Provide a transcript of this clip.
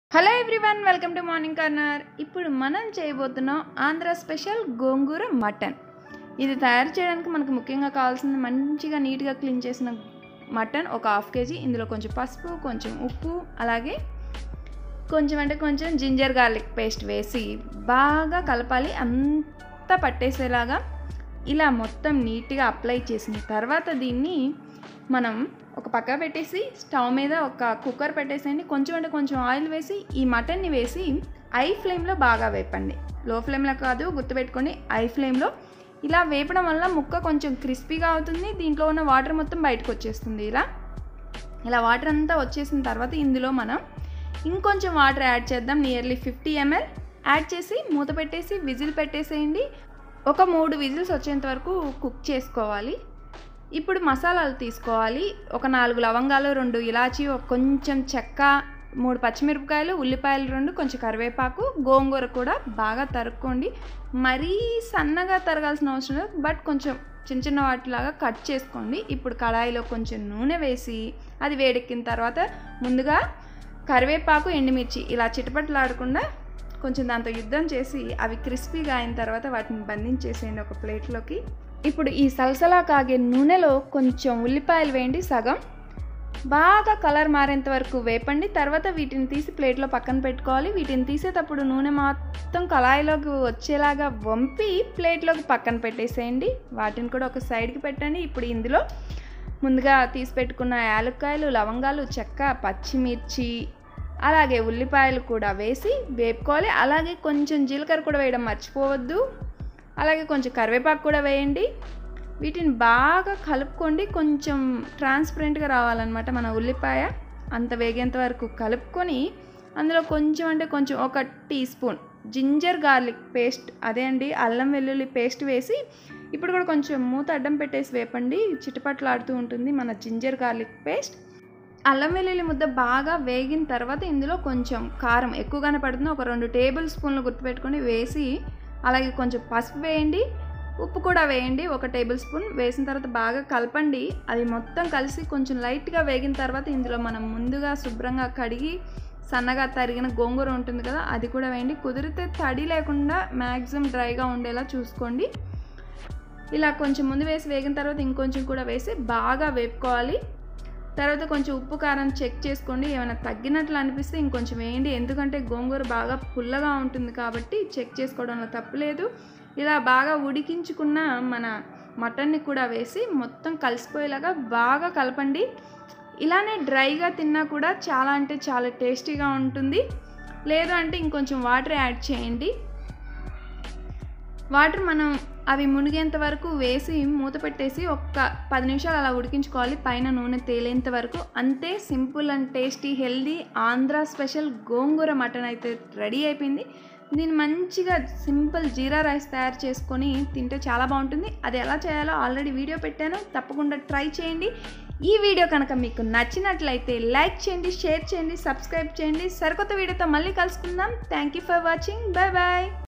hello everyone welcome to morning corner ఇప్పుడు మనం చేయబోతున్నాం ఆంధ్ర స్పెషల్ గోంగూర మటన్ ఇది తయారు చేయడానికి మనకు ముఖ్యంగా కావాల్సింది మంచిగా నీట్గా క్లీన్ చేసిన మటన్ ఒక హాఫ్ కేజీ ఇందులో కొంచెం పసుపు కొంచెం ఉప్పు అలాగే కొంచెం అంటే కొంచెం జింజర్ గార్లిక్ పేస్ట్ వేసి బాగా కలపాలి అంతా పట్టేసేలాగా ఇలా మొత్తం నీట్గా అప్లై చేసిన తర్వాత దీన్ని మనం ఒక పక్క పెట్టేసి స్టవ్ మీద ఒక కుక్కర్ పెట్టేసేయండి కొంచెం అంటే కొంచెం ఆయిల్ వేసి ఈ మటన్ని వేసి ఐ ఫ్లేమ్లో బాగా వేపండి లో ఫ్లేమ్లో కాదు గుర్తుపెట్టుకోండి ఐ ఫ్లేమ్లో ఇలా వేపడం వల్ల ముక్క కొంచెం క్రిస్పీగా అవుతుంది దీంట్లో ఉన్న వాటర్ మొత్తం బయటకు వచ్చేస్తుంది ఇలా ఇలా వాటర్ అంతా వచ్చేసిన తర్వాత ఇందులో మనం ఇంకొంచెం వాటర్ యాడ్ చేద్దాం నియర్లీ ఫిఫ్టీ ఎంఎల్ యాడ్ చేసి మూత పెట్టేసి విజిల్ పెట్టేసేయండి ఒక మూడు విజిల్స్ వచ్చేంత వరకు కుక్ చేసుకోవాలి ఇప్పుడు మసాలాలు తీసుకోవాలి ఒక నాలుగు లవంగాలు రెండు ఇలాచి ఒక కొంచెం చెక్క మూడు పచ్చిమిరపకాయలు ఉల్లిపాయలు రెండు కొంచెం కరివేపాకు గోంగూర కూడా బాగా తరుక్కోండి మరీ సన్నగా తరగాల్సిన అవసరం లేదు బట్ కొంచెం చిన్న చిన్న వాటిలాగా కట్ చేసుకోండి ఇప్పుడు కళాయిలో కొంచెం నూనె వేసి అది వేడెక్కిన తర్వాత ముందుగా కరివేపాకు ఎండుమిర్చి ఇలా చిటపట్లాడకుండా కొంచెం దాంతో యుద్ధం చేసి అవి క్రిస్పీగా అయిన తర్వాత వాటిని బంధించేసేయండి ఒక ప్లేట్లోకి ఇప్పుడు ఈ సలసలా కాగే నూనెలో కొంచెం ఉల్లిపాయలు వేయండి సగం బాగా కలర్ మారేంత వరకు వేపండి తర్వాత వీటిని తీసి ప్లేట్లో పక్కన పెట్టుకోవాలి వీటిని తీసేటప్పుడు నూనె మొత్తం కళాయిలోకి వచ్చేలాగా వంపి ప్లేట్లోకి పక్కన పెట్టేసేయండి వాటిని కూడా ఒక సైడ్కి పెట్టండి ఇప్పుడు ఇందులో ముందుగా తీసి పెట్టుకున్న యాలక్కాయలు లవంగాలు చెక్క పచ్చిమిర్చి అలాగే ఉల్లిపాయలు కూడా వేసి వేపుకోవాలి అలాగే కొంచెం జీలకర్ర కూడా వేయడం మర్చిపోవద్దు అలాగే కొంచెం కరివేపాకు కూడా వేయండి వీటిని బాగా కలుపుకోండి కొంచెం ట్రాన్స్పరెంట్గా రావాలన్నమాట మన ఉల్లిపాయ అంత వేగేంత వరకు కలుపుకొని అందులో కొంచెం అంటే కొంచెం ఒక teaspoon ginger garlic paste అదే అండి అల్లం వెల్లుల్లి పేస్ట్ వేసి ఇప్పుడు కూడా కొంచెం మూత అడ్డం పెట్టేసి వేపండి చిటపట్లాడుతూ ఉంటుంది మన జింజర్ గార్లిక్ పేస్ట్ అల్లం వెల్లుల్లి ముద్ద బాగా వేగిన తర్వాత ఇందులో కొంచెం కారం ఎక్కువగానే పడుతుంది ఒక రెండు టేబుల్ స్పూన్లు గుర్తుపెట్టుకొని వేసి అలాగే కొంచెం పసుపు వేయండి ఉప్పు కూడా వేయండి ఒక టేబుల్ స్పూన్ వేసిన తర్వాత బాగా కలపండి అది మొత్తం కలిసి కొంచెం లైట్గా వేగిన తర్వాత ఇందులో మనం ముందుగా శుభ్రంగా కడిగి సన్నగా తరిగిన గోంగూర ఉంటుంది కదా అది కూడా వేయండి కుదిరితే తడి లేకుండా మ్యాక్సిమం డ్రైగా ఉండేలా చూసుకోండి ఇలా కొంచెం ముందు వేసి వేగిన తర్వాత ఇంకొంచెం కూడా వేసి బాగా వేపుకోవాలి తర్వాత కొంచెం ఉప్పు కారం చెక్ చేసుకోండి ఏమైనా తగ్గినట్లు అనిపిస్తే ఇంకొంచెం వేయండి ఎందుకంటే గోంగూర బాగా పుల్లగా ఉంటుంది కాబట్టి చెక్ చేసుకోవడంలో తప్పులేదు ఇలా బాగా ఉడికించుకున్న మన మటన్ని కూడా వేసి మొత్తం కలిసిపోయేలాగా బాగా కలపండి ఇలానే డ్రైగా తిన్నా కూడా చాలా అంటే చాలా టేస్టీగా ఉంటుంది లేదు అంటే ఇంకొంచెం వాటర్ యాడ్ చేయండి వాటర్ మనం అవి మునిగేంత వరకు వేసి మూత పెట్టేసి ఒక్క పది నిమిషాలు అలా ఉడికించుకోవాలి పైన నూనె తేలేంత వరకు అంతే simple and tasty healthy Andhra special gongura mutton అయితే రెడీ అయిపోయింది దీన్ని మంచిగా సింపుల్ జీరా రైస్ తయారు చేసుకొని తింటే చాలా బాగుంటుంది అది ఎలా చేయాలో ఆల్రెడీ వీడియో పెట్టాను తప్పకుండా ట్రై చేయండి ఈ వీడియో కనుక మీకు నచ్చినట్లయితే లైక్ చేయండి షేర్ చేయండి సబ్స్క్రైబ్ చేయండి సరికొత్త వీడియోతో మళ్ళీ కలుసుకుందాం thank you for watching bye bye